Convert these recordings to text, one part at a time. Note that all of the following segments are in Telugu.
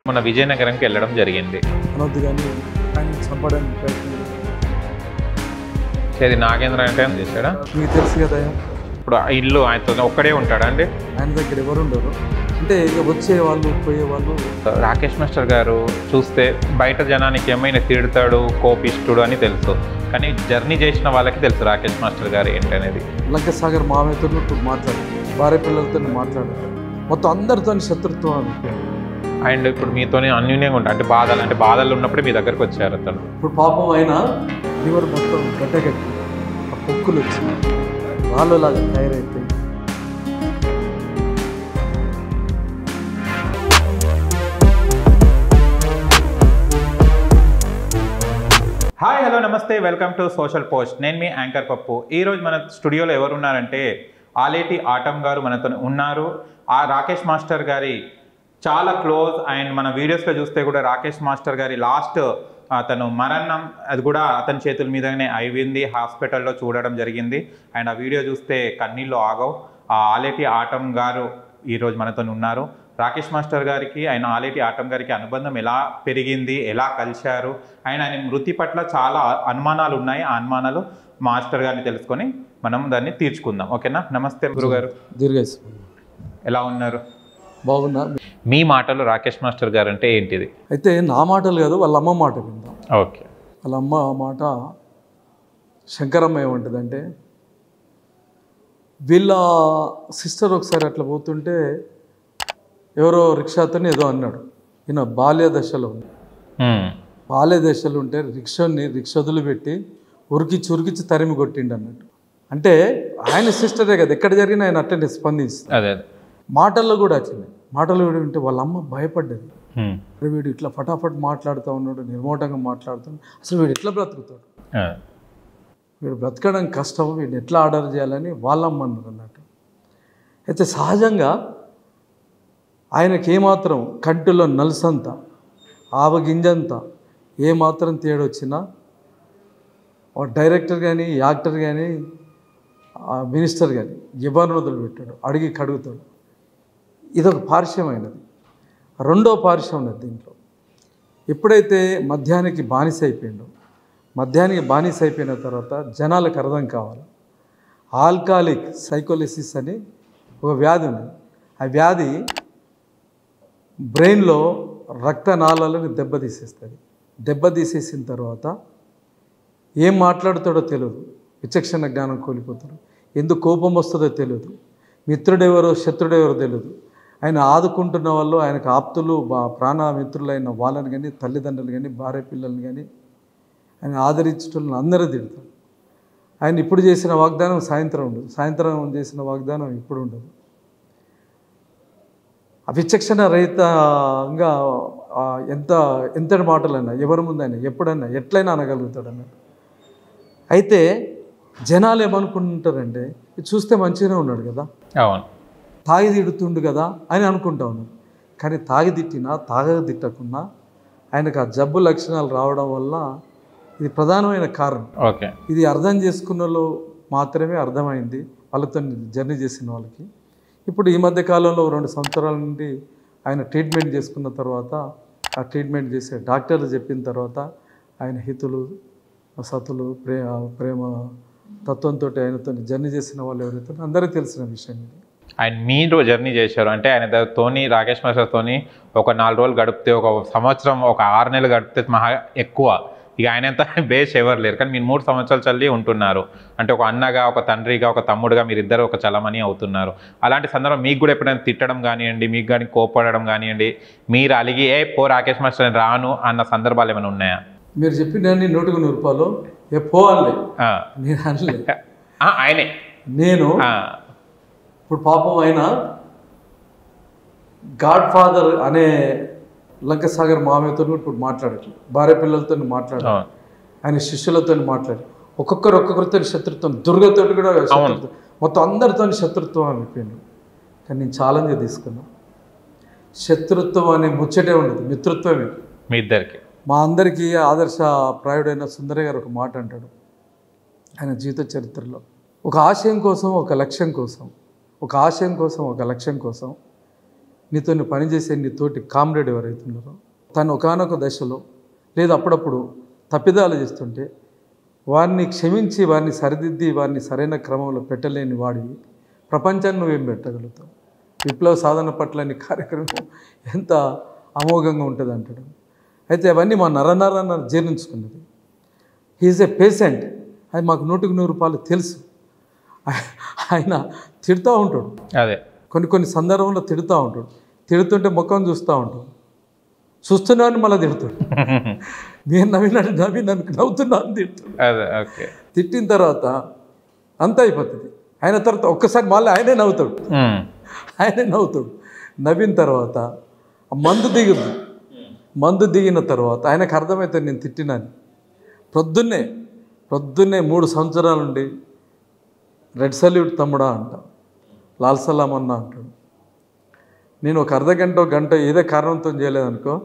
మన విజయనగరంకి వెళ్ళడం జరిగింది అనొద్దు కానీ ఆయన చంపడానికి ప్రయత్నం ఇది నాగేంద్ర అంటే ఏం చేశాడా మీకు తెలుసు కదా ఇప్పుడు ఆ ఇల్లు ఆయనతో ఒక్కడే ఉంటాడా అండి ఆయన దగ్గర ఎవరు ఉండరు అంటే ఇక వచ్చే వాళ్ళు పోయే వాళ్ళు రాకేష్ మాస్టర్ గారు చూస్తే బయట జనానికి ఏమైనా తిడతాడు కోపిష్టుడు అని తెలుసు కానీ జర్నీ చేసిన వాళ్ళకి తెలుసు రాకేష్ మాస్టర్ గారు ఏంటనేది లంకసాగర్ మామయ్యతో ఇప్పుడు మాట్లాడారు భార్య పిల్లలతో మాట్లాడారు మొత్తం అందరితో శత్రుత్వం అనిపించింది అండ్ ఇప్పుడు మీతోనే అన్యూన్యంగా ఉంటాడు అంటే బాధలు అంటే బాధలు ఉన్నప్పుడే మీ దగ్గరకు వచ్చారు అతను ఇప్పుడు పాపం ఆయన లివర్ మొత్తం గడ్డగట్టి ఆ పొక్కులు వచ్చి రాళ్ళలాగా తయారైపోయి హాయ్ హలో నమస్తే వెల్కమ్ టు సోషల్ పోస్ట్ నేను మీ యాంకర్ పప్పు ఈరోజు మన స్టూడియోలో ఎవరు ఉన్నారంటే ఆలేటి ఆటం గారు మనతో ఉన్నారు ఆ రాకేష్ మాస్టర్ గారి చాలా క్లోజ్ అండ్ మన వీడియోస్లో చూస్తే కూడా రాకేష్ మాస్టర్ గారి లాస్ట్ అతను మరణం అది కూడా అతని చేతుల మీదనే అయింది హాస్పిటల్లో చూడడం జరిగింది అండ్ ఆ వీడియో చూస్తే కన్నీళ్ళు ఆగవు ఆ ఆలేటి ఆటం గారు ఈరోజు మనతో ఉన్నారు రాకేష్ మాస్టర్ గారికి ఆయన ఆలేటి ఆటం గారికి అనుబంధం ఎలా పెరిగింది ఎలా కలిశారు ఆయన ఆయన మృతి పట్ల చాలా అనుమానాలు ఉన్నాయి ఆ అనుమానాలు మాస్టర్ గారిని తెలుసుకొని మనం దాన్ని తీర్చుకుందాం ఓకేనా నమస్తే గురుగారు దీర్ఘాయుసు ఎలా ఉన్నారు బాగున్నా మీ మాటలు రాకేష్ మాస్టర్ గారు అంటే ఏంటిది అయితే నా మాటలు కాదు వాళ్ళ అమ్మ మాట విందాం ఓకే వాళ్ళ అమ్మ మాట శంకరమ్మ ఏమంటుందంటే వీళ్ళ సిస్టర్ ఒకసారి అట్లా పోతుంటే ఎవరో రిక్షాతోని ఏదో అన్నాడు ఈయన బాల్య దశలో ఉంది మ్మ్. బాల్య దశలో ఉంటే రిక్షాని రిక్షదులు పెట్టి ఉరికిచ్చి ఉరికిచ్చి తరిమి కొట్టిండు అన్నట్టు అంటే ఆయన సిస్టరే కదా ఎక్కడ జరిగినా ఆయన అట్టనే స్పందిస్తుంది అదే అదే మాటల్లో కూడా వచ్చింది మాటలు కూడా వింటే వాళ్ళ అమ్మ భయపడ్డది మ్మ్. అరే వీడు ఇట్లా ఫటాఫట్ మాట్లాడుతూ ఉన్నాడు నిర్మోటంగా మాట్లాడుతున్నాడు అసలు వీడు ఎట్లా బ్రతుకుతాడు ఆ. వీడు బ్రతకడం కష్టం వీడిని ఎట్లా ఆర్డర్ చేయాలని వాళ్ళమ్మ అన్నారు అన్నట్టు అయితే సహజంగా ఆయనకి ఏమాత్రం కంటిలో నలుసంత ఆవగింజంత ఏమాత్రం తేడొచ్చినా ఆ డైరెక్టర్ కానీ యాక్టర్ కానీ మినిస్టర్ కానీ ఎవరిని వదిలిపెట్టాడు అడిగి కడుగుతాడు ఇదొక పార్శ్వమైనది రెండో పార్శ్వం ఉన్నది దీంట్లో ఎప్పుడైతే మద్యానికి బానిస అయిపోయిండో మద్యానికి బానిస అయిపోయిన తర్వాత జనాలకు అర్థం కావాలి ఆల్కాలిక్ సైకోలిసిస్ అని ఒక వ్యాధి ఉంది ఆ వ్యాధి బ్రెయిన్లో రక్తనాళాలను దెబ్బతీసేస్తుంది దెబ్బతీసేసిన తర్వాత ఏం మాట్లాడుతాడో తెలియదు విచక్షణ జ్ఞానం కోల్పోతాడు ఎందుకు కోపం వస్తుందో తెలియదు మిత్రుడెవరో శత్రుడెవరో తెలియదు ఆయన ఆదుకుంటున్న వాళ్ళు ఆయనకు ఆప్తులు బా ప్రాణ మిత్రులైన వాళ్ళని కానీ తల్లిదండ్రులు కానీ భార్య పిల్లల్ని కానీ ఆయన ఆదరించడం అందరూ తిడతాడు ఆయన ఇప్పుడు చేసిన వాగ్దానం సాయంత్రం ఉండదు సాయంత్రం చేసిన వాగ్దానం ఇప్పుడు ఉండదు ఆ విచక్షణ రహితంగా ఆ, ఎంత ఎంతటి మాటలైనా ఎవరి ముందైనా ఎప్పుడైనా ఎట్లయినా అనగలుగుతాడు అన్నట్టు అయితే జనాలు ఏమనుకుంటారంటే ఇది చూస్తే మంచిగానే ఉన్నాడు కదా అవును తాగి తిడుతుండు కదా అని అనుకుంటా ఉన్నాడు కానీ తాగి తిట్టినా తాగ తిట్టకున్నా ఆయనకు ఆ జబ్బు లక్షణాలు రావడం వల్ల ఇది ప్రధానమైన కారణం ఓకే ఇది అర్థం చేసుకున్న వాళ్ళు మాత్రమే అర్థమైంది వాళ్ళతో జర్నీ చేసిన వాళ్ళకి ఇప్పుడు ఈ మధ్య కాలంలో రెండు సంవత్సరాల నుండి ఆయన ట్రీట్మెంట్ చేసుకున్న తర్వాత ఆ ట్రీట్మెంట్ చేసే డాక్టర్లు చెప్పిన తర్వాత ఆయన హితులు సతులు ప్రే ప్రేమ తత్వంతో ఆయనతో జర్నీ చేసిన వాళ్ళు ఎవరైతే అందరికీ తెలిసిన విషయం ఇది ఆయన మీరు జర్నీ చేశారు అంటే ఆయన ద- తోని రాకేష్ మాస్టర్తోని ఒక నాలుగు రోజులు గడిపితే ఒక సంవత్సరం ఒక ఆరు నెలలు గడిపితే మహా ఎక్కువ ఇక ఆయన ఎంత బేస్ ఎవరు లేరు కానీ మీరు మూడు సంవత్సరాలు చల్లి ఉంటున్నారు అంటే ఒక అన్నగా ఒక తండ్రిగా ఒక తమ్ముడుగా మీరు ఇద్దరు ఒక చలమని అవుతున్నారు అలాంటి సందర్భం మీకు కూడా ఎప్పుడైనా తిట్టడం కానివ్వండి మీకు కానీ కోపడడం కానివ్వండి మీరు అలిగి ఏ పో రాకేష్ మాస్టర్ నేను రాను అన్న సందర్భాలు ఏమైనా ఉన్నాయా మీరు చెప్పిన నూటికి నూరు రూపాయలు ఏ పోవాలి ఆ. నేను అనలే ఆ, ఆయనే నేను ఆ, ఇప్పుడు పాపం ఆయన గాడ్ ఫాదర్ అనే లంకసాగర్ మామయ్యతో ఇప్పుడు మాట్లాడట్లేదు భార్య పిల్లలతో మాట్లాడాలి అవును. ఆయన శిష్యులతో మాట్లాడి ఒక్కొక్కరు ఒక్కొక్కరితో శత్రుత్వం దుర్గతో కూడా శత్రుత్వం మొత్తం అందరితో శత్రుత్వం అయిపోయింది కానీ నేను ఛాలెంజ్ తీసుకున్నా శత్రుత్వం అనే ముచ్చటే ఉండదు మిత్రుత్వమే మీ ఇద్దరికి మా అందరికీ ఆదర్శ ప్రాయుడైన సుందరయ్య గారు ఒక మాట అంటాడు ఆయన జీవిత చరిత్రలో ఒక ఆశయం కోసం ఒక లక్ష్యం కోసం ఒక ఆశయం కోసం ఒక లక్ష్యం కోసం నీతో పనిచేసే నీ తోటి కామ్రేడ్ ఎవరైతే ఉన్నారో తను ఒకనొక దశలో లేదా అప్పుడప్పుడు తప్పిదాలు చేస్తుంటే వారిని క్షమించి వారిని సరిదిద్ది వారిని సరైన క్రమంలో పెట్టలేని వాడివి ప్రపంచాన్ని నువ్వేం పెట్టగలుగుతావు విప్లవ సాధన పట్ల నీ కార్యక్రమం ఎంత అమోఘంగా ఉంటుంది అంటాడు అయితే అవన్నీ మా నరనరన జీర్ణించుకున్నది హీఈస్ ఏ పేషెంట్ అది మాకు నూటికి నూరు రూపాయలు తెలుసు ఆయన తిడుతూ ఉంటాడు అదే కొన్ని కొన్ని సందర్భంలో తిడుతూ ఉంటాడు తిడుతుంటే ముఖం చూస్తూ ఉంటాడు చూస్తున్నాను మళ్ళీ తిడుతాడు నేను నవ్వినట్టు నవ్వి నన్ను నవ్వుతున్నాను తిడుతాడు అదే ఓకే తిట్టిన తర్వాత అంతా అయిపోతుంది ఆయన తర్వాత ఒక్కసారి మళ్ళీ ఆయనే నవ్వుతాడు ఉమ్. ఆయనే నవ్వుతాడు నవ్విన తర్వాత ఆ మందు దిగుద్ది మందు దిగిన తర్వాత ఆయనకు అర్థమవుతుంది నేను తిట్టినాను ప్రొద్దున్నే ప్రొద్దున్నే మూడు సంవత్సరాల నుండి రెడ్ సల్యూట్ తమ్ముడా అంట లాల్ సలాం అన్న అంటాడు నేను ఒక అర్ధ గంట గంట ఏదో కారణంతో చేయలేదనుకో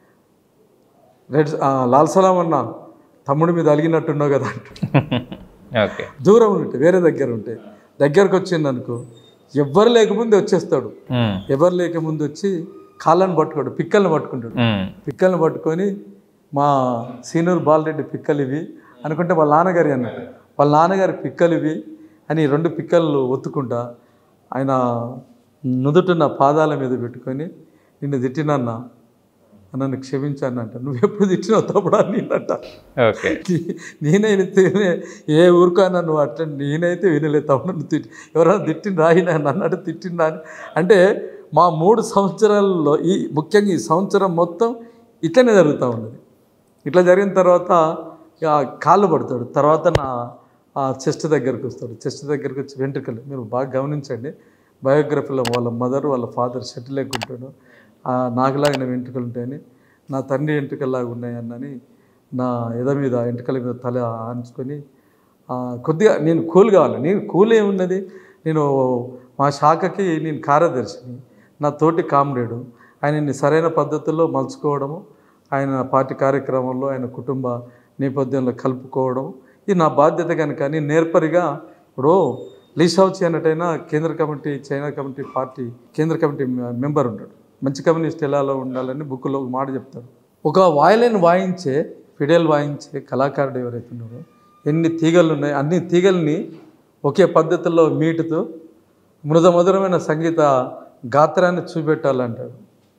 రెడ్ ఆ, లాల్ సలాం అన్న తమ్ముడి మీద అలిగినట్టున్నావు కదా అంటాడు ఓకే దూరం ఉంటే వేరే దగ్గర ఉంటే దగ్గరకు వచ్చింది అనుకో ఎవ్వరు లేకముందే వచ్చేస్తాడు ఉమ్. ఎవరు లేకముందు వచ్చి కాళ్ళని పట్టుకోడు పిక్కల్ని పట్టుకుంటాడు ఉమ్. పిక్కల్ని పట్టుకొని మా సీనియర్ బాలరెడ్డి పిక్కలు ఇవి అనుకుంటే వాళ్ళ నాన్నగారి అన్నాడు వాళ్ళ నాన్నగారి పిక్కలు ఇవి అని రెండు పిక్కలు ఒత్తుకుంటా ఆయన నుదుటిన పాదాల మీద పెట్టుకొని నిన్ను తిట్టినన్నా నన్ను క్షమించాను అంట నువ్వు ఎప్పుడు తిట్టినావు తప్పుడు అని నిన్నట్ట ఓకే నీ- నేనైతే ఏ ఊరుకోనా నువ్వు అట్లా నేనైతే వినలేదు తమ్ముడు నువ్వు తిట్టి ఎవరైనా తిట్టిన రాయినా నన్నట్టు తిట్టిందా అని అంటే మా మూడు సంవత్సరాల్లో ఈ ముఖ్యంగా ఈ సంవత్సరం మొత్తం ఇట్లనే జరుగుతూ ఉన్నది ఇట్లా జరిగిన తర్వాత ఇక కాళ్ళు పడతాడు తర్వాత నా ఆ చెస్ట్ దగ్గరికి వస్తాడు చెస్ట్ దగ్గరికి వచ్చి వెంట్రుకలు మీరు బాగా గమనించండి బయోగ్రఫీలో వాళ్ళ మదర్ వాళ్ళ ఫాదర్ షెటిల్ ఉంటాడు ఆ నాకులాగిన వెంట్రుకలు ఉంటాయని నా తండ్రి వెంట్రుకల్లాగా ఉన్నాయన్నని నా ఎద మీద వెంట్రుకల మీద తల ఆంచుకొని ఆ, కొద్దిగా నేను కూల్ కావాలి నేను కూల్ ఏమున్నది నేను మా శాఖకి నేను కార్యదర్శిని నా తోటి కామ్రేడు ఆయనని సరైన పద్ధతుల్లో మలుచుకోవడము ఆయన పార్టీ కార్యక్రమంలో ఆయన కుటుంబ నేపథ్యంలో కలుపుకోవడం ఇది నా బాధ్యత కనుక నేను నేర్పరిగా ఇప్పుడు లీషావుచి అన్నట్టయినా కేంద్ర కమిటీ చైనా కమిటీ పార్టీ కేంద్ర కమిటీ మె- మెంబర్ ఉంటాడు మంచి కమ్యూనిస్ట్ ఎలా ఉండాలని బుక్లో ఒక మాట చెప్తాడు ఒక వాయలిన్ వాయించే ఫిడేల్ వాయించే కళాకారుడు ఎవరైతే ఉన్నారో ఎన్ని తీగలు ఉన్నాయి అన్ని తీగల్ని ఒకే పద్ధతిలో మీటుతూ మృద మధురమైన సంగీత గాత్రాన్ని చూపెట్టాలంటాడు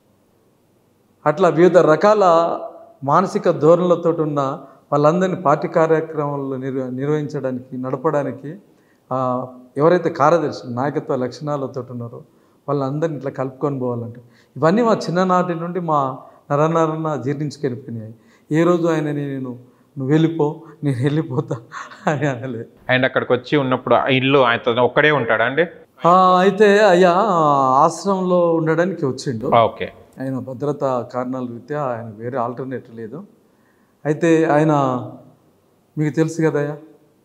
అట్లా వివిధ రకాల మానసిక ధోరణులతో ఉన్న వాళ్ళందరినీ పార్టీ కార్యక్రమాల్లో నిర్వ నిర్వహించడానికి నడపడానికి ఆ, ఎవరైతే కార్యదర్శి నాయకత్వ లక్షణాలతో ఉన్నారో వాళ్ళందరినీ ఇట్లా కలుపుకొని పోవాలంట ఇవన్నీ మా చిన్ననాటి నుండి మా నరనరన జీర్ణించుకెళ్ళిపోయినాయి ఏ రోజు ఆయన నేను నువ్వు వెళ్ళిపో నేను వెళ్ళిపోతా అని అనలేదు అండ్ అక్కడికి వచ్చి ఉన్నప్పుడు ఆ ఇల్లు ఆయన ఒక్కడే ఉంటాడా అండి ఆ, అయితే అయ్యా ఆశ్రమంలో ఉండడానికి వచ్చిండు ఓకే ఆయన భద్రతా కారణాల రీత్యా ఆయన వేరే ఆల్టర్నేటివ్ లేదు అయితే ఆయన మీకు తెలుసు కదయ్యా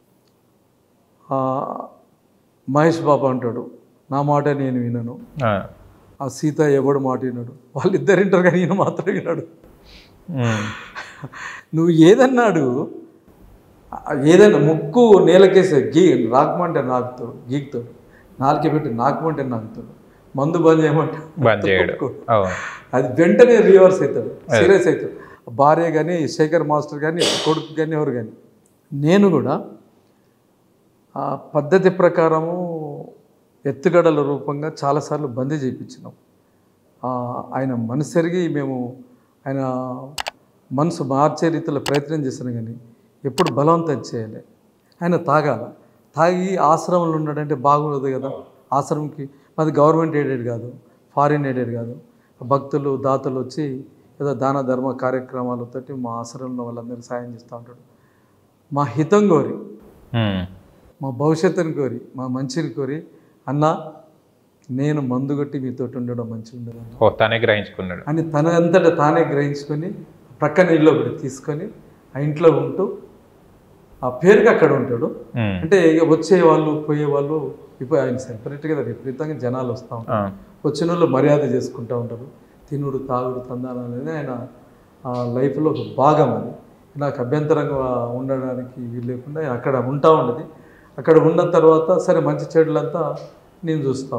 ఆ, మహేష్ బాబు అంటాడు నా మాట నేను వినను ఆ. ఆ సీత ఎవడు మాట వినడు వాళ్ళిద్దరు వింటారు కానీ ఈయన మాత్రం వినడు ఉమ్. నువ్వు ఏదన్నాడు ఆ, ఏదన్నా ముక్కు నేలకేసే గీ రాకమంటే నాకుతాడు గీకుతాడు నాలుకే పెట్టి నాకమంటే నాకుతాడు మందు బంద్ చేయమంటే బంద్ చేయడు అవును అది వెంటనే రివర్స్ అవుతాడు సీరియస్ అవుతాడు భార్య కానీ శేఖర్ మాస్టర్ కానీ కొడుకు కానీ ఎవరు కానీ నేను కూడా ఆ పద్ధతి ప్రకారము ఎత్తుగడల రూపంగా చాలాసార్లు బందీ చేయించినాం ఆ, ఆయన మనసెరిగి మేము ఆయన మనసు మార్చే రీతిలో ప్రయత్నం చేసినా కానీ ఎప్పుడు బలవంతం చేయాలి ఆయన తాగాల తాగి ఆశ్రమంలో ఉన్నాడంటే బాగుండదు కదా ఆశ్రమంకి మాది గవర్నమెంట్ ఎయిడెడ్ కాదు ఫారిన్ ఎయిడెడ్ కాదు భక్తులు దాతలు వచ్చి ఏదో దాన ధర్మ కార్యక్రమాలతోటి మా ఆశ్రమంలో వాళ్ళందరికీ సాయం చేస్తూ ఉంటాడు మా హితం కోరి ఉమ్. మా భవిష్యత్తుని కోరి మా మంచిని కోరి అన్న నేను మందు కొట్టి మీతో ఉండడం మంచిగా ఉండదు అన్న ఓ తనే గ్రహించుకున్నాడు అని తన అంతటా తానే గ్రహించుకొని ప్రక్కన ఇల్లు ఒకటి తీసుకొని ఆ ఇంట్లో ఉంటూ ఆ పేరుకి అక్కడ ఉంటాడు ఉమ్. అంటే ఇక వచ్చే వాళ్ళు పోయే వాళ్ళు ఇప్పుడు ఆయన సెపరేట్గా విపరీతంగా జనాలు వస్తూ ఉంటారు ఆ. వచ్చిన వాళ్ళు మర్యాద చేసుకుంటూ ఉంటారు తినుడు తాగుడు తందాలు అనేది ఆయన ఆ లైఫ్లో ఒక భాగం అది నాకు అభ్యంతరంగా ఉండడానికి వీలు లేకుండా అక్కడ ఉంటా ఉన్నది అక్కడ ఉన్న తర్వాత సరే మంచి చెడులంతా నేను చూస్తూ ఉన్నాను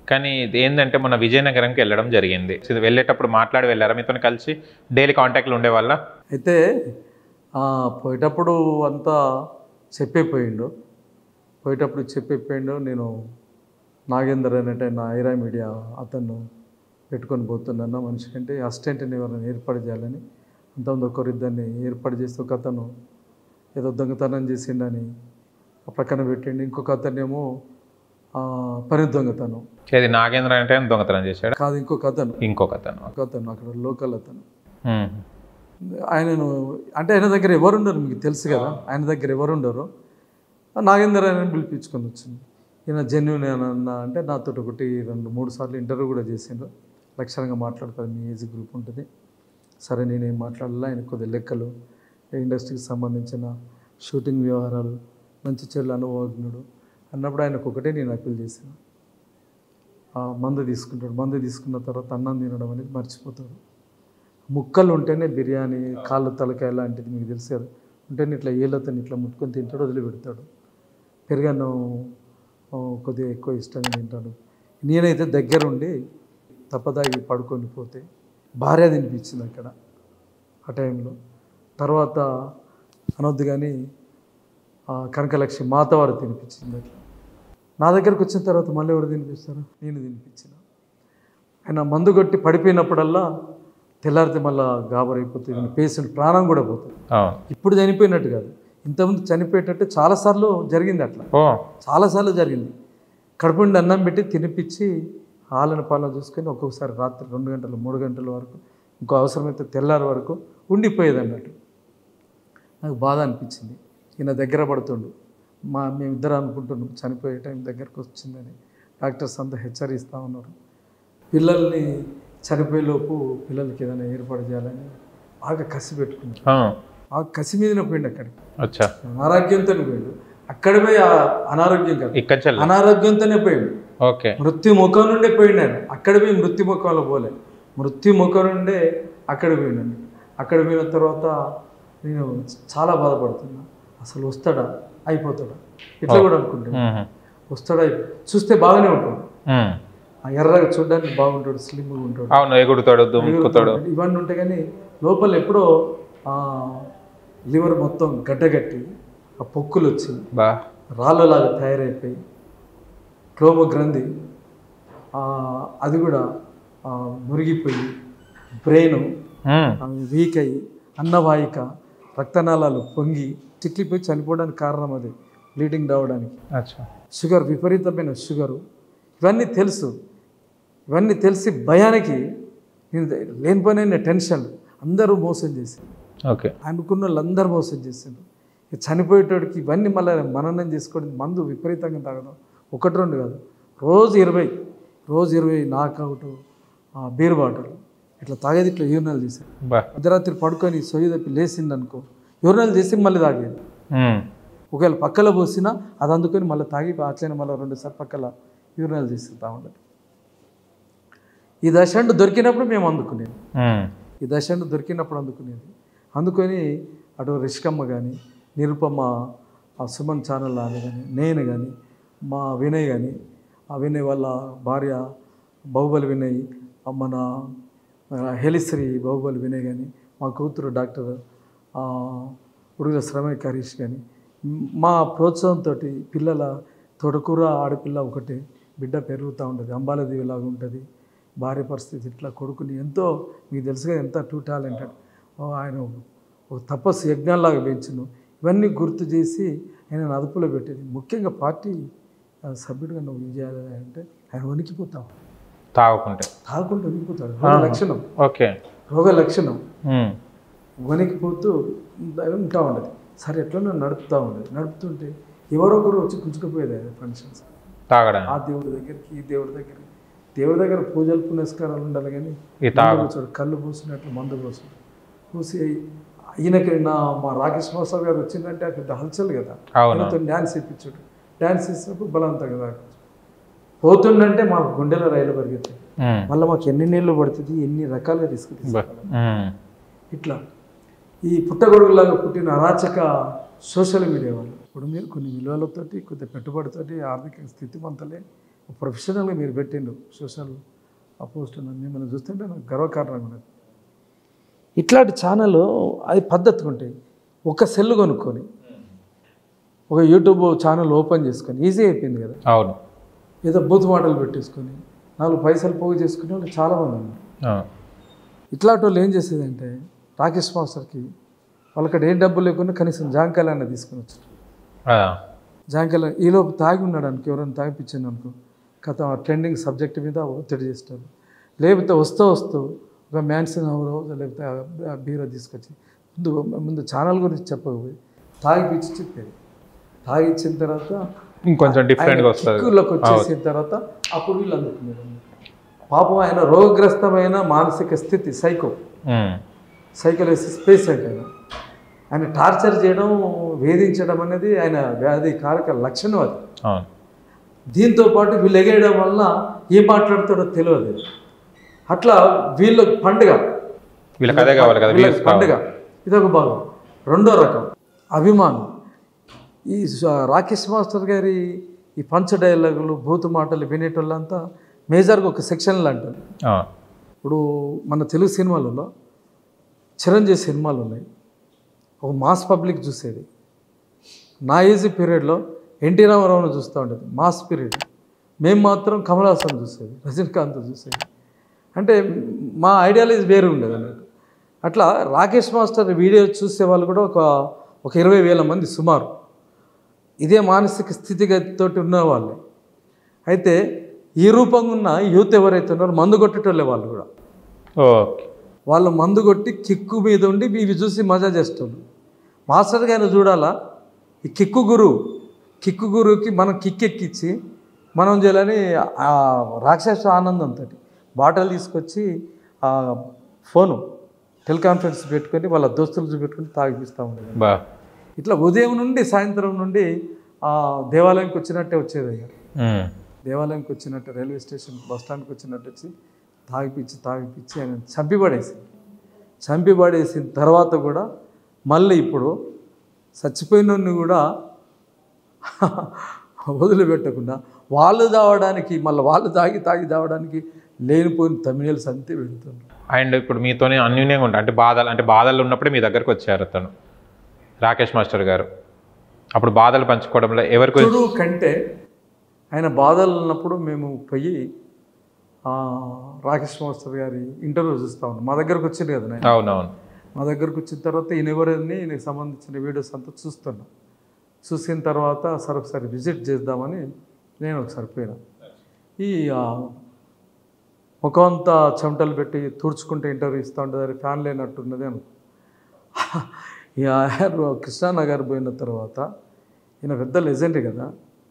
కానీ ఇది ఏంటంటే మన విజయనగరంకి వెళ్ళడం జరిగింది ఇది వెళ్ళేటప్పుడు మాట్లాడి వెళ్ళారా మీతో కలిసి డైలీ కాంటాక్ట్లు ఉండే వాళ్ళ అయితే ఆ, పోయేటప్పుడు అంతా చెప్పైపోయిండు పోయేటప్పుడు చెప్పైపోయిండు నేను నాగేందర్ అనేట నా ఐరా మీడియా అతను పెట్టుకొని పోతున్నాను మనిషి కంటే అసిస్టెంట్ని ఎవరైనా ఏర్పాటు చేయాలని అంతమంది ఒకరిద్దరిని ఏర్పాటు చేస్తే ఒక అతను ఏదో దొంగతనం చేసిండని ఆ ప్రక్కన పెట్టిండు ఇంకొక అతనేమో ఆ, పని దొంగతనం ఇది నాగేంద్ర అంటే ఆయన దొంగతనం చేశాడు కాదు ఇంకొక అతను ఇంకొక అతను ఒక అతను అక్కడ లోకల్ అతను ఉమ్. ఆయనను అంటే ఆయన దగ్గర ఎవరు ఉండరు మీకు తెలుసు కదా ఆయన దగ్గర ఎవరు ఉండరు నాగేందర్ ఆయన పిలిపించుకొని వచ్చింది ఈయన జెన్యున్ అన్న అంటే నాతో ఒకటి రెండు మూడు సార్లు ఇంటర్వ్యూ కూడా చేసిండ్రు లక్షణంగా మాట్లాడతారు మీ ఏజ్ గ్రూప్ ఉంటుంది సరే నేనేం మాట్లాడాలా ఆయన కొద్దిగా లెక్కలు ఇండస్ట్రీకి సంబంధించిన షూటింగ్ వ్యవహారాలు మంచి చెడుల అనుభవజ్ఞుడు అన్నప్పుడు ఆయనకు ఒకటే నేను అప్పీల్ చేశాను ఆ మందు తీసుకుంటాడు మందు తీసుకున్న తర్వాత అన్నం తినడం అనేది మర్చిపోతాడు ముక్కలు ఉంటేనే బిర్యానీ కాళ్ళు తలకాయ లాంటిది మీకు తెలుసు కదా ఉంటేనే ఇట్లా ఏళ్ళతో ఇట్లా ముట్టుకొని తింటాడు వదిలిపెడతాడు పెరుగన్నం ఆ, కొద్దిగా ఎక్కువ ఇష్టంగా తింటాడు నేనైతే దగ్గరుండి తప్పదాగి పడుకొని పోతే భార్య తినిపించింది అక్కడ ఆ టైంలో తర్వాత అనొద్దు కానీ ఆ, కనకలక్ష్మి మాతవారు తినిపించింది అట్లా నా దగ్గరకు వచ్చిన తర్వాత మళ్ళీ ఎవరు తినిపిస్తారు నేను తినిపించిన ఆయన మందు కొట్టి పడిపోయినప్పుడల్లా తెల్లారితే మళ్ళా గాబరైపోతుంది పేషెంట్ ప్రాణం కూడా పోతుంది అవును ఇప్పుడు చనిపోయినట్టు కాదు ఇంతకుముందు చనిపోయేటట్టు చాలాసార్లు జరిగింది అట్లా ఓ చాలాసార్లు జరిగింది కడుపు నుండి అన్నం పెట్టి తినిపించి ఆలన పాలన చూసుకొని ఒక్కొక్కసారి రాత్రి రెండు గంటలు మూడు గంటల వరకు ఇంకో అవసరమైతే తెల్లారి వరకు ఉండిపోయేది అన్నట్టు నాకు బాధ అనిపించింది ఈయన దగ్గర పడుతుండు మా మేమిద్దరం అనుకుంటున్నాం చనిపోయే టైం దగ్గరకు వచ్చిందని డాక్టర్స్ అంతా హెచ్చరిస్తూ ఉన్నారు పిల్లల్ని చనిపోయేలోపు పిల్లలకి ఏదైనా ఏర్పాటు చేయాలని బాగా కసి పెట్టుకున్నాడు ఆ, ఆ కసి మీదనే పోయిండు అక్కడికి అచ్చా అనారోగ్యంతో పోయిండు అక్కడ పోయి ఆ అనారోగ్యం కాదు ఇక్కడ చెల్ల అనారోగ్యంతోనే పోయిండు ఓకే మృత్యు ముఖం నుండే పోయిండు ఆయన అక్కడ పోయి మృత్యు ముఖంలో పోలే మృత్యు ముఖం నుండే అక్కడ పోయిండండి అక్కడ పోయిన తర్వాత నేను చాలా బాధపడుతున్నా అసలు వస్తాడా అయిపోతాడా ఇట్లా కూడా అనుకుంటాను ఉహు. వస్తాడా అయిపో చూస్తే బాగానే ఉంటాడు ఉమ్. ఆ ఎర్రగా చూడడానికి బాగుంటాడు స్లిమ్గా ఉంటాడు అవును ఎగుడుతాడు దుమ్ముకుతాడు ఇవన్నీ ఉంటాయి కానీ లోపల ఎప్పుడో ఆ లివర్ మొత్తం గడ్డగట్టి ఆ పొక్కులు వచ్చి బా రాళ్ళలాగా తయారైపోయి క్లోమ గ్రంథి ఆ, అది కూడా ఆ, మురిగిపోయి బ్రెయిన్ ఉమ్. వీక్ అయ్యి అన్నవాహిక రక్తనాళాలు పొంగి చిట్లిపోయి చనిపోవడానికి కారణం అది బ్లీడింగ్ రావడానికి అచ్చా షుగర్ విపరీతమైన షుగరు ఇవన్నీ తెలుసు ఇవన్నీ తెలిసి భయానికి నేను లేనిపోయిన టెన్షన్ అందరూ మోసం చేశారు ఓకే అనుకున్న వాళ్ళందరూ మోసం చేశారు ఇక చనిపోయేటోడికి ఇవన్నీ మళ్ళీ మననం చేసుకోవడం మందు విపరీతంగా తాగడం ఒకటి రెండు కాదు రోజు ఇరవై రోజు ఇరవై నాకౌట్ బీర్ బాటిల్ ఇట్లా తాగేది ఇట్లా యూరినల్ చేశారు బా అర్ధరాత్రి పడుకొని సొయ్యి తప్పి లేచింది అనుకో యూరినల్ చేసి మళ్ళీ తాగేది ఉమ్. ఒకవేళ పక్కల పోసినా అది అందుకొని మళ్ళీ తాగి అట్లనే మళ్ళీ రెండు సార్లు పక్కల యూరినల్ చేస్తుంటా ఉండదు ఈ దశండు దొరికినప్పుడు మేము అందుకునేది ఉమ్. ఈ దశండు దొరికినప్పుడు అందుకునేది అందుకొని అటు రిష్కమ్మ కానీ నిరుపమ ఆ సుమన్ ఛానల్ ఆమె కానీ నేను కానీ మా వినయ్ కానీ ఆ వినయ్ వాళ్ళ భార్య బాహుబలి వినయ్ ఆ మన ఆ, హెలిశ్రీ బాహుబలి వినయ్ కానీ మా కూతురు డాక్టర్ ఆ, ఉడుగుల శ్రమేక్ హరీష్ కానీ మా ప్రోత్సాహంతో పిల్లల తొడకూర ఆడపిల్ల ఒకటి బిడ్డ పెరుగుతూ ఉంటుంది అంబాలదేవిలాగా ఉంటుంది భార్య పరిస్థితి ఇట్లా కొడుకుని ఎంతో మీకు తెలుసుగా ఎంత టూ టాలెంటెడ్ ఆయన ఒక తపస్సు యజ్ఞాల్లాగా పెంచును ఇవన్నీ గుర్తు చేసి ఆయన అదుపులో పెట్టేది ముఖ్యంగా పార్టీ ఆ, సభ్యుడిగా నువ్వు ఏం చేయాలి అంటే ఆయన వణికిపోతావు తాగుకుంటే తాగకుండా వణికిపోతాడు రోగ లక్షణం ఓకే రోగ లక్షణం ఉమ్. వణికిపోతూ ఉంటా ఉండదు సరే ఎట్లనో నడుపుతూ ఉండేది నడుపుతుంటే ఎవరో ఒకరు వచ్చి గుంజుకుపోయేది ఆయన ఫంక్షన్స్ తాగడానికి ఆ దేవుడి దగ్గరికి ఈ దేవుడి దగ్గరికి దేవుడి దగ్గర పూజలు పునస్కారాలు ఉండాలి కానీ ఈ తాగు మందు పోసాడు కళ్ళు పోసినట్లు మందు పోసాడు పోసి ఈయనకి నా మా రాకేష్ మాస్టర్ గారు వచ్చిందంటే ఆ పెద్ద హల్చల్ కదా అవును ఆయనతో డ్యాన్స్ ఇప్పించాడు డ్యాన్స్ ఇచ్చినప్పుడు బలవంతంగా తాగొచ్చు పోతుండంటే మాకు గుండెలో రైలు పరిగెత్తాయి ఉమ్. మళ్ళీ మాకు ఎన్ని నీళ్ళు పడుతుంది ఎన్ని రకాలుగా రిస్క్ బా. తీసుకోవాలి ఉమ్. ఇట్లా ఈ పుట్టగొడుగులాగా పుట్టిన అరాచక సోషల్ మీడియా వాళ్ళు ఇప్పుడు మీరు కొన్ని విలువలతోటి కొద్ది పెట్టుబడితోటి ఆర్థిక స్థితిమంతలే ప్రొఫెషనల్గా మీరు పెట్టిండు సోషల్ ఆ పోస్ట్ మిమ్మల్ని చూస్తుంటే నాకు గర్వకారణంగా ఉన్నది ఇట్లాంటి ఛానల్ అది పద్ధతిగా ఉంటాయి ఒక సెల్ కొనుక్కొని ఒక యూట్యూబ్ ఛానల్ ఓపెన్ చేసుకొని ఈజీ అయిపోయింది కదా అవును ఏదో బూత్ మాటలు పెట్టేసుకొని నాలుగు పైసలు పోగు చేసుకునే వాళ్ళు చాలామంది ఉన్నారు ఆ, ఇట్లాంటి వాళ్ళు ఏం చేసేదంటే రాకేష్ మాస్టర్కి వాళ్ళకి ఏం డబ్బులు లేకుండా కనీసం జాంకాయలన్న తీసుకుని వచ్చారు ఆ, జాంకాయలు ఈలోపు తాగి ఉన్నాడు అనుకో ఎవరైనా తాగిపించాను అనుకో కథ ట్రెండింగ్ సబ్జెక్ట్ మీద ఒత్తిడి చేస్తారు లేకపోతే వస్తూ వస్తూ ఒక మ్యాన్సన్ రోజు లేకపోతే ఆ బీరో తీసుకొచ్చి ముందు ముందు ఛానల్ గురించి చెప్పకపోయి తాగిపించి చెప్పేది తాగిచ్చిన తర్వాత ఇంకొంచెం డిఫరెంట్గా వస్తుంది చిక్కుల్లోకి వచ్చేసిన తర్వాత అప్పుడు వీళ్ళు అందుకున్నారు పాపం ఆయన రోగగ్రస్తమైన మానసిక స్థితి సైకో ఉమ్, సైకలిసిస్ పేషెంట్ ఆయన ఆయన టార్చర్ చేయడం వేధించడం అనేది ఆయన వ్యాధి కారక లక్షణం అది అవును దీంతో పాటు వీళ్ళు ఎగేయడం వల్ల ఏం మాట్లాడతాడో తెలియదు అట్లా వీళ్ళ పండుగ వీళ్ళకి అదే కావాలి కదా వీళ్ళకి వ్యూస్ పండుగ ఇదొక భాగం రెండో రకం అభిమానం ఈ స- రాకేష్ మాస్టర్ గారి ఈ పంచ డైలాగులు భూతు మాటలు వినేటోళ్ళంతా మేజర్గా ఒక సెక్షన్లు అంటారు ఇప్పుడు మన తెలుగు సినిమాలలో చిరంజీవి సినిమాలు ఉన్నాయి ఒక మాస్ పబ్లిక్ చూసేది నా ఏజ్ పీరియడ్లో ఎన్టీ రామారావును చూస్తూ ఉండేది మాస్ పీరియడ్ మేము మాత్రం కమల్ హాసన్ చూసేది రజనీకాంత్ చూసేది అంటే మా ఐడియాలజీ వేరు ఉండేది అన్నట్టు అట్లా రాకేష్ మాస్టర్ వీడియో చూసే వాళ్ళు కూడా ఒక ఒక ఇరవై వేల మంది సుమారు ఇదే మానసిక స్థితిగతితోటి ఉన్నవాళ్ళే అయితే ఈ రూపంగా ఉన్న యూత్ ఎవరైతే ఉన్నారో మందు కొట్టేటోళ్ళే వాళ్ళు కూడా ఓకే వాళ్ళు మందు కొట్టి కిక్కు మీద ఉండి ఇవి చూసి మజా చేస్తున్నారు మాస్టర్ గారిని చూడాలా ఈ కిక్కు గురువు కిక్కు గురువుకి మనం కిక్ ఎక్కిచ్చి మనం చేయాలని ఆ రాక్షస ఆనందంతో బాటలు తీసుకొచ్చి ఆ ఫోను టెలికాన్ఫరెన్స్ పెట్టుకొని వాళ్ళ దోస్తులు చూపెట్టుకొని తాగిపిస్తూ ఉండేది బా ఇట్లా ఉదయం నుండి సాయంత్రం నుండి ఆ దేవాలయంకి వచ్చినట్టే వచ్చేది అయ్యా ఉమ్, దేవాలయంకి వచ్చినట్టు రైల్వే స్టేషన్ బస్ స్టాండ్కి వచ్చినట్టు వచ్చి తాగిపిచ్చి తాగిపిచ్చి ఆయన చంపిపడేసింది చంపిపడేసిన తర్వాత కూడా మళ్ళీ ఇప్పుడు చచ్చిపోయినోడిని కూడా వదిలిపెట్టకుండా వాళ్ళు తాగడానికి మళ్ళీ వాళ్ళు తాగి తాగి తాగడానికి లేనిపోయిన తమిళ సంతే పెడుతున్నారు అండ్ ఇప్పుడు మీతోనే అన్యూన్యంగా ఉంటాయి అంటే బాధలు అంటే బాధలు ఉన్నప్పుడే మీ దగ్గరకు వచ్చారు అతను రాకేష్ మాస్టర్ గారు అప్పుడు బాధలు పంచుకోవడంలో ఎవరికి చూడు కంటే ఆయన బాధలు ఉన్నప్పుడు మేము పోయి ఆ, రాకేష్ మాస్టర్ గారి ఇంటర్వ్యూ చూస్తా ఉన్నాం మా దగ్గరకు వచ్చింది కదా నేను అవునవును మా దగ్గరకు వచ్చిన తర్వాత ఈయన ఎవరని ఈయనకి సంబంధించిన వీడియోస్ అంతా చూస్తున్నా చూసిన తర్వాత సరే ఒకసారి విజిట్ చేద్దామని నేను ఒకసారి పోయినా ఈ ఆ, ముఖం అంతా చెమటలు పెట్టి తుడుచుకుంటే ఇంటర్వ్యూ ఇస్తూ ఉంటుంది ఫ్యాన్ లేనట్టున్నది అను ఈ ఆయర్ కృష్ణానగర్ పోయిన తర్వాత ఈయన పెద్ద లెజెండరీ కదా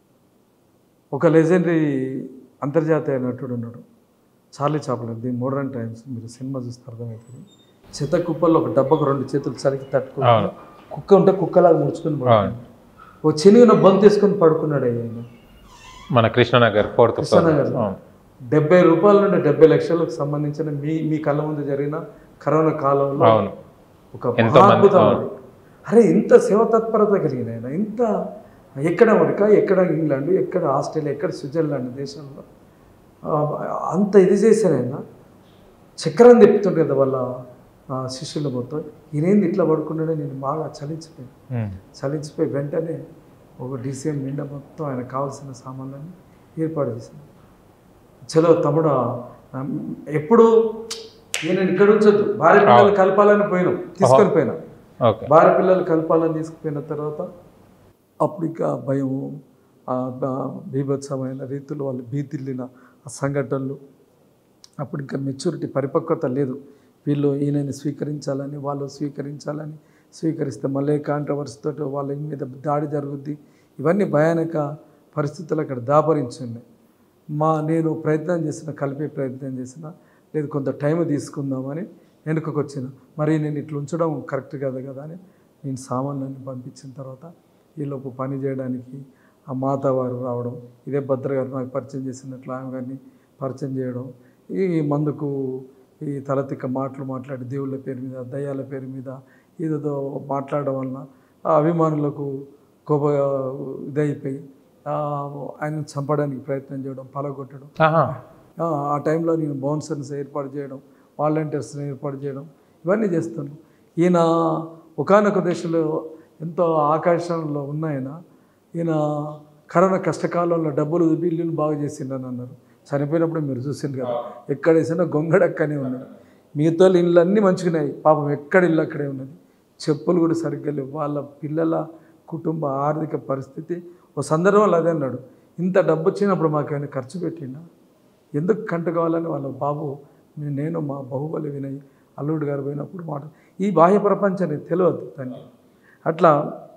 ఒక లెజెండరీ అంతర్జాతీయ నటుడు ఉన్నాడు చార్లీ చాపలేదు దీని మోడర్న్ టైమ్స్ మీరు సినిమా చూస్తే అర్థమవుతుంది చెత్త కుప్పల్లో ఒక డబ్బకు రెండు చేతులు చలికి తట్టుకుని అవును. కుక్క ఉంటే కుక్కలాగా ముడుచుకొని పడుకున్నాడు అవును. ఓ చినిగిన బంత్ తీసుకొని పడుకున్నాడు ఆయన మన కృష్ణనగర్ ఫోర్త్ కృష్ణనగర్ డెబ్బై రూపాయల నుండి డెబ్బై లక్షలకు సంబంధించిన మీ మీ కళ్ళ ముందు జరిగిన కరోనా కాలంలో అవును ఒక ఎంతో మంది- మహాద్భుతం అవును. అది. అరే ఇంత సేవ తత్పరత కలిగిన ఆయన ఇంత ఎక్కడ అమెరికా ఎక్కడ ఇంగ్లాండ్ ఎక్కడ ఆస్ట్రేలియా ఎక్కడ స్విట్జర్లాండ్ దేశంలో ఆ, అంత ఇది చేశారు ఆయన చక్రం తిప్పుతుండే కదా వాళ్ళ ఆ, శిష్యుల మొత్తం ఈయనేంది ఇట్లా పడుకున్నాడే నేను బాగా చలించిపోయాను ఉమ్, చలించిపోయి వెంటనే ఒక డీసీఎం నిండా మొత్తం ఆయన కావాల్సిన సామాన్లన్నీ ఏర్పాటు చేశాను చలో తమ్ముడు ఆ, ఎప్పుడు నేను ఇక్కడ ఉంచొద్దు భార్య పిల్లలు కలపాలని పోయినాం తీసుకొని పోయినా ఓకే భార్య పిల్లలు కలపాలని తీసుకుపోయిన తర్వాత అప్పుడు ఇంకా భయము ఆ బ- బీభత్సమైన రీతిలో వాళ్ళు భీతిల్లిన ఆ సంఘటనలు అప్పుడు ఇంకా మెచ్యూరిటీ పరిపక్వత లేదు వీళ్ళు ఈయనని స్వీకరించాలని వాళ్ళు స్వీకరించాలని స్వీకరిస్తే మళ్ళీ కాంట్రవర్సీతో వాళ్ళ మీద దాడి జరుగుద్ది ఇవన్నీ భయానక పరిస్థితులు అక్కడ దాపరించింది మా నేను ప్రయత్నం చేసిన కలిపే ప్రయత్నం చేసిన లేదు కొంత టైం తీసుకుందామని వెనుకకు వచ్చిన మరి నేను ఇట్లా ఉంచడం కరెక్ట్ కాదు కదా అని నేను సామాన్లన్నీ పంపించిన తర్వాత ఈలోపు పని చేయడానికి ఆ మాత వారు రావడం ఇదే భద్ర గారు నాకు పరిచయం చేసినట్లు ఆమె గారిని పరిచయం చేయడం ఈ మందుకు ఈ తలతిక్క మాటలు మాట్లాడి దేవుళ్ళ పేరు మీద దయ్యాల పేరు మీద ఏదేదో మాట్లాడడం వలన ఆ అభిమానులకు కోప ఇదైపోయి ఆ, ఆయనను చంపడానికి ప్రయత్నం చేయడం పలగొట్టడం ఆహా. ఆ, ఆ టైంలో నేను బౌన్సర్స్ ఏర్పాటు చేయడం వాలంటీర్స్ని ఏర్పాటు చేయడం ఇవన్నీ చేస్తాను ఈయన ఒకనొక దశలో ఎంతో ఆకాశంలో ఉన్నాయన ఈయన కరోనా కష్టకాలంలో డబ్బులు బిల్లులు బాగా చేసిండని అన్నారు చనిపోయినప్పుడు మీరు చూసిండు కదా ఎక్కడ వేసినా గొంగడక్కనే ఉన్నాడు మిగతా ఇళ్ళు అన్నీ మంచిగున్నాయి పాపం ఎక్కడ ఇల్లు అక్కడే ఉన్నది చెప్పులు కూడా సరిగ్గా లేవు వాళ్ళ పిల్లల కుటుంబ ఆర్థిక పరిస్థితి ఓ సందర్భంలో అదే అన్నాడు ఇంత డబ్బు వచ్చినప్పుడు మాకేమైనా ఖర్చు పెట్టిండా ఎందుకు కంట కావాలని వాళ్ళ బాబు నే- నేను మా బాహుబలి వినయ్ అల్లుడు గారు పోయినప్పుడు మాట ఈ బాహ్య ప్రపంచానికి తెలియదు తండ్రి అట్లా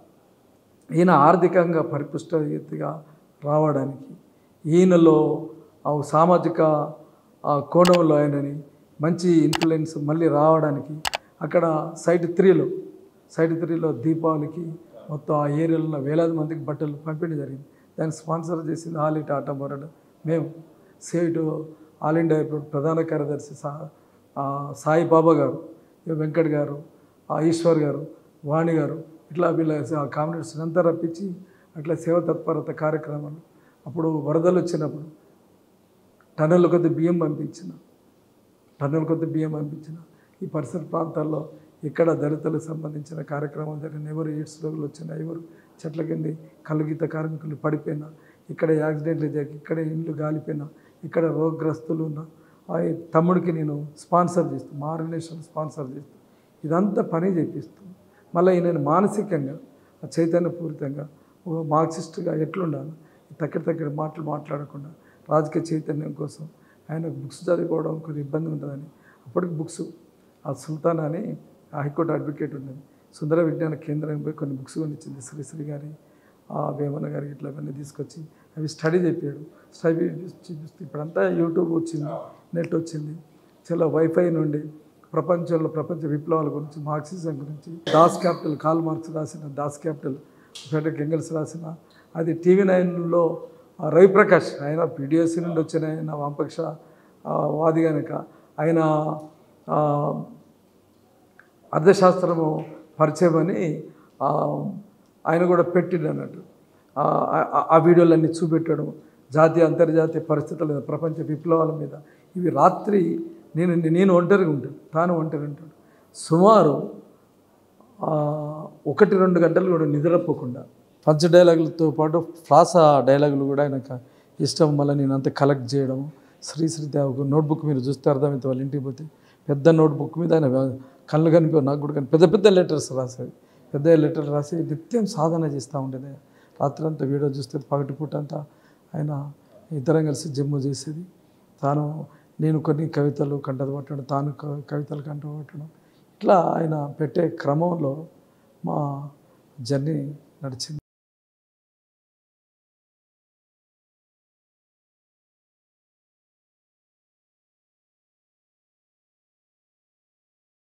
ఈయన ఆర్థికంగా పరిపుష్టగా రావడానికి ఈయనలో ఆ సామాజిక ఆ కోణంలో ఆయనని మంచి ఇన్ఫ్లుయెన్స్ మళ్ళీ రావడానికి అక్కడ సైట్ త్రీలో సైట్ త్రీలో దీపావళికి మొత్తం ఆ ఏరియాలో ఉన్న వేలాది మందికి బట్టలు పంపిణీ జరిగింది దాన్ని స్పాన్సర్ చేసింది ఆల్ ఇట్ ఆటో బరడ్ మేము సేటు ఆల్ ఇండియా ఇప్పుడు ప్రధాన కార్యదర్శి సా ఆ సాయి బాబా గారు ఈ వెంకట్ గారు ఆ ఈశ్వర్ గారు వాణి గారు ఇట్లా వీళ్ళ కామ్రేడ్స్ అంతా రప్పించి అట్లా సేవ తత్పరత కార్యక్రమాలు అప్పుడు వరదలు వచ్చినప్పుడు టన్నుల కొద్ది బియ్యం పంపించిన టన్నుల కొద్ది బియ్యం పంపించిన ఈ పరిసర ప్రాంతాల్లో ఎక్కడ దళితులకు సంబంధించిన కార్యక్రమం జరిగిన ఎవరు ఎయిడ్స్ రోగులు వచ్చినా ఎవరు చెట్ల కింద కలుగీత కార్మికులు పడిపోయినా ఇక్కడ యాక్సిడెంట్లు జరిగి ఇక్కడ ఇండ్లు గాలిపోయినా ఇక్కడ రోగగ్రస్తులు ఉన్న ఆ తమ్ముడికి నేను స్పాన్సర్ చేస్తాను మా ఆర్గనైజేషన్ స్పాన్సర్ చేస్తాను ఇదంతా పని చేపిస్తాను మళ్ళీ నేను మానసికంగా ఆ చైతన్యపూరితంగా ఒక మార్క్సిస్ట్గా ఎట్లుండాలి తక్కడ తగ్గర మాటలు మాట్లాడకుండా రాజకీయ చైతన్యం కోసం ఆయన బుక్స్ చదువుకోవడం కొంచెం ఇబ్బంది ఉంటుందని అప్పటికి బుక్స్ ఆ సుల్తాన్ అని హైకోర్టు అడ్వకేట్ ఉన్నది సుందర విజ్ఞాన కేంద్రం పోయి కొన్ని బుక్స్ కొనిచ్చింది శ్రీశ్రీ గారి ఆ వేమన గారి ఇట్లా అవన్నీ తీసుకొచ్చి అవి స్టడీ చెప్పాడు స్టడీ చూపిస్తే ఇప్పుడంతా యూట్యూబ్ వచ్చింది నెట్ వచ్చింది చాలా వైఫై నుండి ప్రపంచంలో ప్రపంచ విప్లవాల గురించి మార్క్సిజం గురించి దాస్ క్యాపిటల్ కాల్ మార్క్స్ రాసిన దాస్ క్యాపిటల్ ఫ్రెడరిక్ ఎంగల్స్ రాసిన అది టీవీ నైన్లో రవిప్రకాష్ ఆయన పీడిఎస్ నుండి వచ్చిన ఆయన వామపక్ష ఆ, వాది కనుక ఆయన ఆ, అర్థశాస్త్రము పరిచయం అని ఆ, ఆయన కూడా పెట్టిండు అన్నట్టు ఆ, ఆ- ఆ వీడియోలన్నీ చూపెట్టడం జాతీయ అంతర్జాతీయ పరిస్థితుల మీద ప్రపంచ విప్లవాల మీద ఇవి రాత్రి నేను నేను ఒంటరిగా ఉంటాను తాను ఒంటరి ఉంటాడు సుమారు ఆ, ఒకటి రెండు గంటలు కూడా నిద్రపోకుండా పంచ డైలాగులతో పాటు ఫ్లాసా డైలాగులు కూడా ఆయనకు ఇష్టం మళ్ళీ నేను అంత కలెక్ట్ చేయడం శ్రీశ్రీ ఒక నోట్బుక్ మీరు చూస్తే అర్థమైతే వాళ్ళ ఇంటికి పోతే పెద్ద నోట్బుక్ మీద ఆయన కళ్ళు కనిపి నాకు కూడా కనిపి పెద్ద పెద్ద లెటర్స్ రాసేది పెద్ద లెటర్ రాసి నిత్యం సాధన చేస్తూ ఉండేది రాత్రంతా వీడియో చూస్తే పగటిపూట అంతా ఆయన ఇద్దరం కలిసి జమ్ము చేసేది తాను నేను కొన్ని కవితలు కంటత పట్టడం తాను క- కవితలు కంట పట్టడం ఇట్లా ఆయన పెట్టే క్రమంలో మా జర్నీ నడిచింది